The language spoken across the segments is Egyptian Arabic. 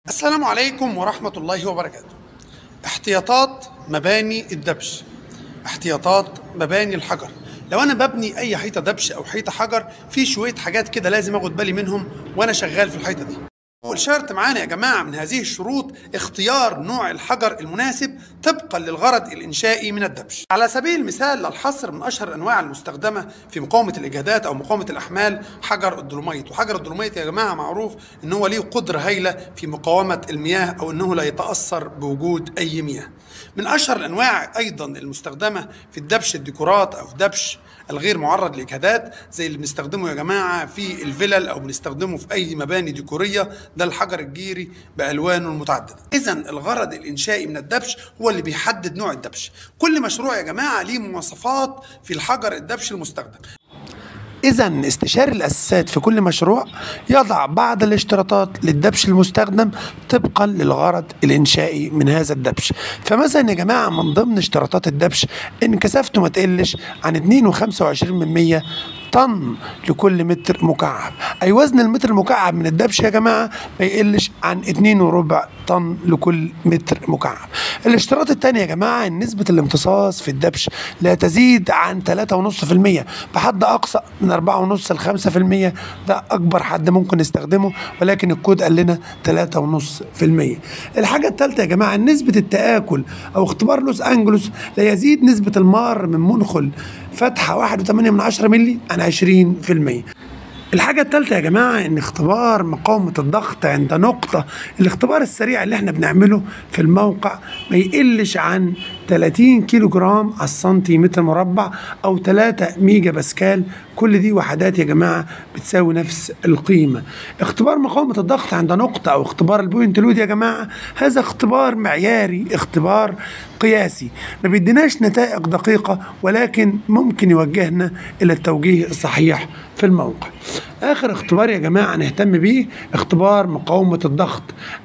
السلام عليكم ورحمة الله وبركاته احتياطات مباني الدبش احتياطات مباني الحجر لو انا ببني اي حيطة دبش او حيطة حجر في شوية حاجات كده لازم اخد بالي منهم وانا شغال في الحيطة دي اول شرط معانا يا جماعة من هذه الشروط اختيار نوع الحجر المناسب طبقا للغرض الانشائي من الدبش على سبيل المثال للحصر من اشهر الانواع المستخدمة في مقاومة الاجهادات او مقاومة الاحمال حجر الدولوميت وحجر الدولوميت يا جماعة معروف ان هو ليه قدرة هايلة في مقاومة المياه او انه لا يتأثر بوجود اي مياه من اشهر الانواع ايضا المستخدمة في الدبش الديكورات او دبش الغير معرض لاجهادات زي اللي بنستخدمه يا جماعه في الفلل او بنستخدمه في اي مباني ديكوريه ده الحجر الجيري بالوانه المتعدده اذا الغرض الانشائي من الدبش هو اللي بيحدد نوع الدبش كل مشروع يا جماعه ليه مواصفات في الحجر الدبش المستخدم إذا استشاري الأساسات في كل مشروع يضع بعض الاشتراطات للدبش المستخدم طبقا للغرض الإنشائي من هذا الدبش فمثلا يا جماعة من ضمن اشتراطات الدبش إن كثافته ما تقلش عن 2.25 من 100 طن لكل متر مكعب أي وزن المتر المكعب من الدبش يا جماعة ما يقلش عن 2 وربع طن لكل متر مكعب الاشتراط الثاني يا جماعة إن نسبة الامتصاص في الدبش لا تزيد عن 3.5% بحد أقصى من 4.5 ل 5% ده أكبر حد ممكن نستخدمه ولكن الكود قال لنا 3.5% الحاجة الثالثة يا جماعة نسبة التآكل أو اختبار لوس أنجلوس لا يزيد نسبة المار من منخل فتحة 1.8 من 10 مللي عن 20% الحاجة الثالثة يا جماعة إن اختبار مقاومة الضغط عند نقطة الاختبار السريع اللي احنا بنعمله في الموقع ما يقلش عن 30 كيلو جرام على السنتيمتر مربع أو 3 ميجا باسكال كل دي وحدات يا جماعة بتساوي نفس القيمة اختبار مقاومة الضغط عند نقطة أو اختبار البوينت لود يا جماعة هذا اختبار معياري اختبار قياسي ما بيديناش نتائج دقيقة ولكن ممكن يوجهنا إلى التوجيه الصحيح في الموقع آخر اختبار يا جماعة نهتم بيه اختبار مقاومة الضغط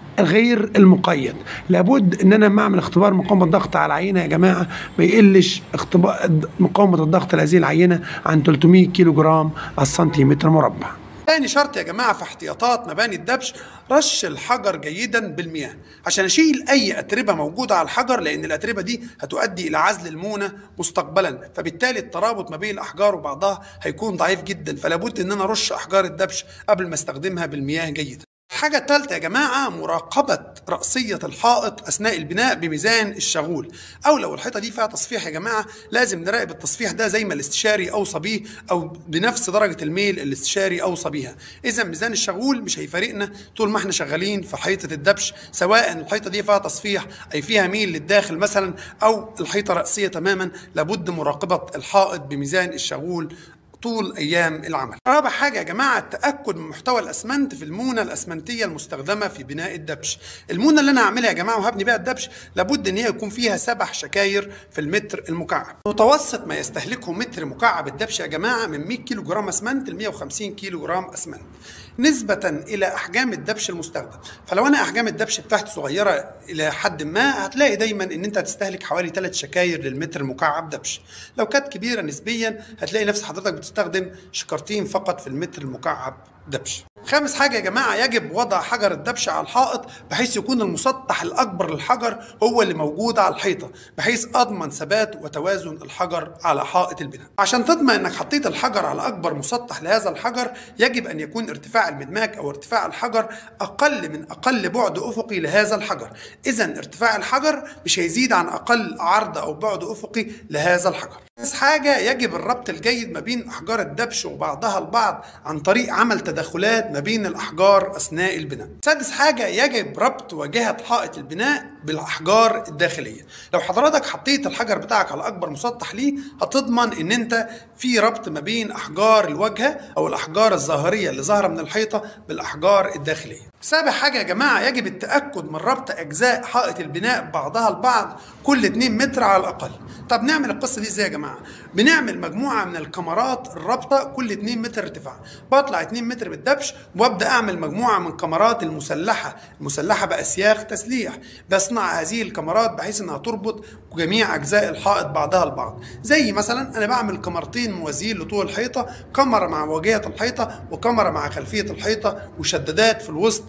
غير المقيد لابد ان انا لما اعمل اختبار مقاومه الضغط على العينه يا جماعه ما يقلش اختبار مقاومه الضغط لهذه العينه عن 300 كيلو جرام على السنتيمتر مربع تاني شرط يا جماعة في احتياطات مباني الدبش رش الحجر جيدا بالمياه عشان اشيل اي اتربة موجودة على الحجر لان الاتربة دي هتؤدي الى عزل المونة مستقبلا فبالتالي الترابط ما بين الاحجار وبعضها هيكون ضعيف جدا فلا بد ان انا ارش احجار الدبش قبل ما استخدمها بالمياه جيدا الحاجة الثالثة يا جماعة مراقبة رأسية الحائط أثناء البناء بميزان الشغول أو لو الحيطة دي فيها تصفيح يا جماعة لازم نراقب التصفيح ده زي ما الاستشاري أوصى بيه أو بنفس درجة الميل الاستشاري أوصى بيها إذا ميزان الشغول مش هيفارقنا طول ما احنا شغالين في حيطة الدبش سواء الحيطة دي فيها تصفيح أي فيها ميل للداخل مثلا أو الحيطة رأسية تماما لابد مراقبة الحائط بميزان الشغول طول ايام العمل. رابع حاجه يا جماعه التاكد من محتوى الاسمنت في المونه الاسمنتيه المستخدمه في بناء الدبش. المونه اللي انا هعملها يا جماعه وهبني بيها الدبش لابد ان هي يكون فيها سبع شكاير في المتر المكعب. متوسط ما يستهلكه متر مكعب الدبش يا جماعه من 100 كيلو جرام اسمنت ل 150 كيلو جرام اسمنت. نسبة إلى أحجام الدبش المستخدم فلو أنا أحجام الدبش بتاعتي صغيرة إلى حد ما هتلاقي دايما إن أنت هتستهلك حوالي 3 شكاير للمتر مكعب دبش لو كانت كبيرة نسبيا هتلاقي نفس حضرتك بتستخدم شكارتين فقط في المتر المكعب دبش خامس حاجة يا جماعة يجب وضع حجر الدبش على الحائط بحيث يكون المسطح الأكبر للحجر هو اللي موجود على الحيطة بحيث أضمن ثبات وتوازن الحجر على حائط البناء عشان تضمن أنك حطيت الحجر على أكبر مسطح لهذا الحجر يجب أن يكون ارتفاع المدماج أو ارتفاع الحجر أقل من أقل بعد أفقي لهذا الحجر إذا ارتفاع الحجر مش هيزيد عن أقل عرض أو بعد أفقي لهذا الحجر بس حاجة يجب الربط الجيد ما بين أحجار الدبش وبعضها البعض عن طريق عمل تداخلات ما بين الأحجار أثناء البناء. سادس حاجة يجب ربط واجهة حائط البناء بالأحجار الداخلية. لو حضرتك حطيت الحجر بتاعك على أكبر مسطح ليه هتضمن إن أنت في ربط ما بين أحجار الواجهة أو الأحجار الظاهرية اللي ظاهرة من الحيطة بالأحجار الداخلية. سابع حاجة يا جماعة يجب التأكد من ربط أجزاء حائط البناء بعضها البعض كل 2 متر على الأقل. طب نعمل القصة دي ازاي يا جماعة؟ بنعمل مجموعة من الكمرات الرابطة كل 2 متر ارتفاع بطلع 2 متر بالدبش وابدأ أعمل مجموعة من كمرات المسلحة المسلحة بأسياخ تسليح بصنع هذه الكمرات بحيث انها تربط جميع اجزاء الحائط بعضها البعض زي مثلا انا بعمل كمرتين موازيين لطول الحيطه كمره مع واجهه الحيطه وكمره مع خلفيه الحيطه وشدادات في الوسط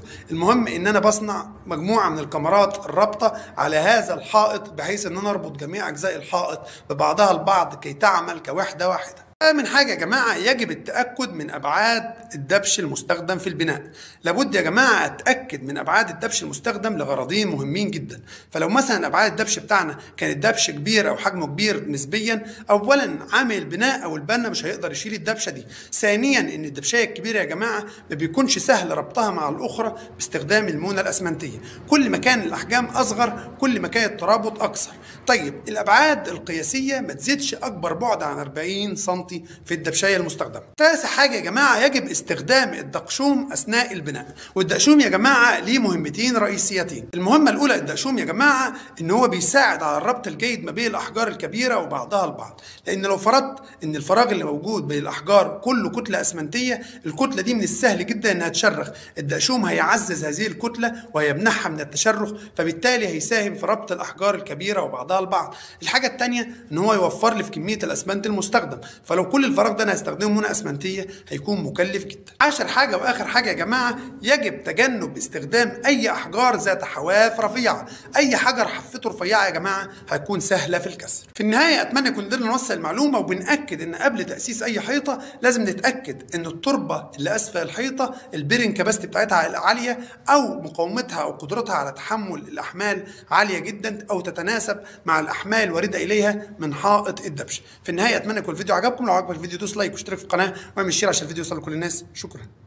المهم ان انا بصنع مجموعه من الكاميرات الرابطه على هذا الحائط بحيث ان انا اربط جميع اجزاء الحائط ببعضها البعض كي تعمل كوحده واحده من حاجة يا جماعة يجب التأكد من أبعاد الدبش المستخدم في البناء لابد يا جماعة أتأكد من أبعاد الدبش المستخدم لغرضين مهمين جدا فلو مثلا أبعاد الدبش بتاعنا كان الدبش كبير أو حجمه كبير نسبيا أولا عامل البناء أو البنا مش هيقدر يشيل الدبشة دي ثانيا إن الدبشية الكبيرة يا جماعة ما بيكونش سهل ربطها مع الأخرى باستخدام المونة الأسمنتية كل ما كان الأحجام أصغر كل ما كان الترابط أكثر طيب الأبعاد القياسية ما تزيدش أكبر بعد عن 40 سم في الدبشية المستخدمة. تاسع حاجة يا جماعة يجب استخدام الدقشوم أثناء البناء، والدقشوم يا جماعة ليه مهمتين رئيسيتين. المهمة الأولى الدقشوم يا جماعة إن هو بيساعد على الربط الجيد ما بين الأحجار الكبيرة وبعضها البعض، لأن لو فرضت إن الفراغ اللي موجود بين الأحجار كله كتلة أسمنتية، الكتلة دي من السهل جدا إنها تشرخ، الدقشوم هيعزز هذه الكتلة وهيمنعها من التشرخ، فبالتالي هيساهم في ربط الأحجار الكبيرة وبعضها البعض. الحاجة الثانية إن هو يوفر لي في كمية الأسمنت المستخدم، فلو كل الفراغ ده انا هستخدمه منى اسمنتيه هيكون مكلف جدا. عشر حاجه واخر حاجه يا جماعه يجب تجنب استخدام اي احجار ذات حواف رفيعه، اي حجر حفته رفيعه يا جماعه هتكون سهله في الكسر. في النهايه اتمنى يكون قدرنا نوصل المعلومه وبناكد ان قبل تاسيس اي حيطه لازم نتاكد ان التربه اللي اسفل الحيطه البيرنج كباستي بتاعتها عاليه او مقاومتها او قدرتها على تحمل الاحمال عاليه جدا او تتناسب مع الاحمال الوارده اليها من حائط الدبش. في النهايه اتمنى يكون الفيديو عجبكم لو عجبك الفيديو دوس لايك واشترك في القناه واعمل شير عشان الفيديو يوصل لكل الناس شكرا